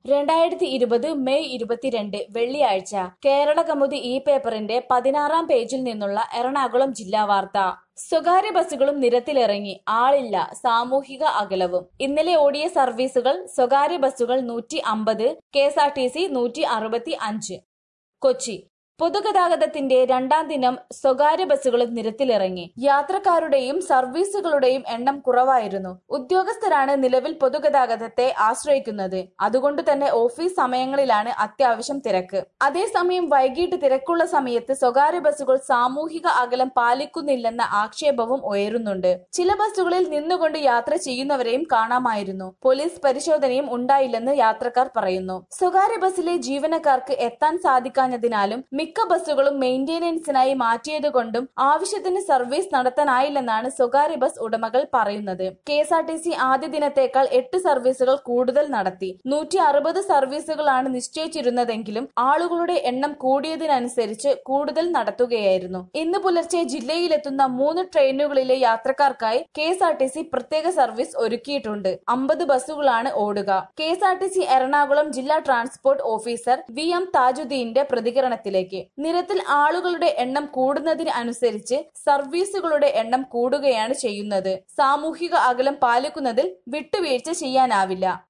രണ്ടായിരത്തി ഇരുപത് മെയ് ഇരുപത്തിരണ്ട് വെള്ളിയാഴ്ച കേരള കൗമുദി ഈ പേപ്പറിന്റെ പതിനാറാം പേജിൽ നിന്നുള്ള എറണാകുളം ജില്ലാ വാർത്ത സ്വകാര്യ ബസ്സുകളും നിരത്തിലിറങ്ങി ആളില്ല സാമൂഹിക അകലവും ഇന്നലെ ഓടിയ സർവീസുകൾ സ്വകാര്യ ബസ്സുകൾ നൂറ്റി അമ്പത് K S R T C നൂറ്റി അറുപത്തി അഞ്ച് കൊച്ചി പൊതുഗതാഗതത്തിന്റെ രണ്ടാം ദിനം സ്വകാര്യ ബസ്സുകളും നിരത്തിലിറങ്ങി യാത്രക്കാരുടെയും സർവീസുകളുടെയും എണ്ണം കുറവായിരുന്നു ഉദ്യോഗസ്ഥരാണ് നിലവിൽ പൊതുഗതാഗതത്തെ ആശ്രയിക്കുന്നത് അതുകൊണ്ട് തന്നെ ഓഫീസ് സമയങ്ങളിലാണ് അത്യാവശ്യം തിരക്ക് അതേസമയം വൈകിട്ട് തിരക്കുള്ള സമയത്ത് സ്വകാര്യ ബസ്സുകൾ സാമൂഹിക അകലം പാലിക്കുന്നില്ലെന്ന ആക്ഷേപവും ഉയരുന്നുണ്ട് ചില ബസ്സുകളിൽ നിന്നുകൊണ്ട് യാത്ര ചെയ്യുന്നവരെയും കാണാമായിരുന്നു പോലീസ് പരിശോധനയും ഉണ്ടായില്ലെന്ന് യാത്രക്കാർ പറയുന്നു സ്വകാര്യ ബസ്സിലെ ജീവനക്കാർക്ക് എത്താൻ സാധിക്കാഞ്ഞതിനാലും മിക്ക ബസ്സുകളും മെയിന്റനൻസിനായി മാറ്റിയതുകൊണ്ടും ആവശ്യത്തിന് സർവീസ് നടത്താനായില്ലെന്നാണ് സ്വകാര്യ ബസ് ഉടമകൾ പറയുന്നത് K S R T C ആദ്യ ദിനത്തേക്കാൾ എട്ട് സർവീസുകൾ കൂടുതൽ നടത്തി നൂറ്റി അറുപത് സർവീസുകളാണ് നിശ്ചയിച്ചിരുന്നതെങ്കിലും ആളുകളുടെ എണ്ണം കൂടിയതിനനുസരിച്ച് കൂടുതൽ നടത്തുകയായിരുന്നു ഇന്ന് പുലർച്ചെ ജില്ലയിലെത്തുന്ന മൂന്ന് ട്രെയിനുകളിലെ യാത്രക്കാർക്കായി K S R T C പ്രത്യേക സർവീസ് ഒരുക്കിയിട്ടുണ്ട് അമ്പത് ബസ്സുകളാണ് ഓടുക K S R T C Ernakulam ജില്ലാ ട്രാൻസ്പോർട്ട് ഓഫീസർ വി എം താജുദ്ദീന്റെ പ്രതികരണത്തിലേക്ക് നിരത്തിൽ ആളുകളുടെ എണ്ണം കൂടുന്നതിന് അനുസരിച്ച് സർവീസുകളുടെ എണ്ണം കൂടുകയാണ് ചെയ്യുന്നത് സാമൂഹിക അകലം പാലിക്കുന്നതിൽ വിട്ടുവീഴ്ച ചെയ്യാനാവില്ല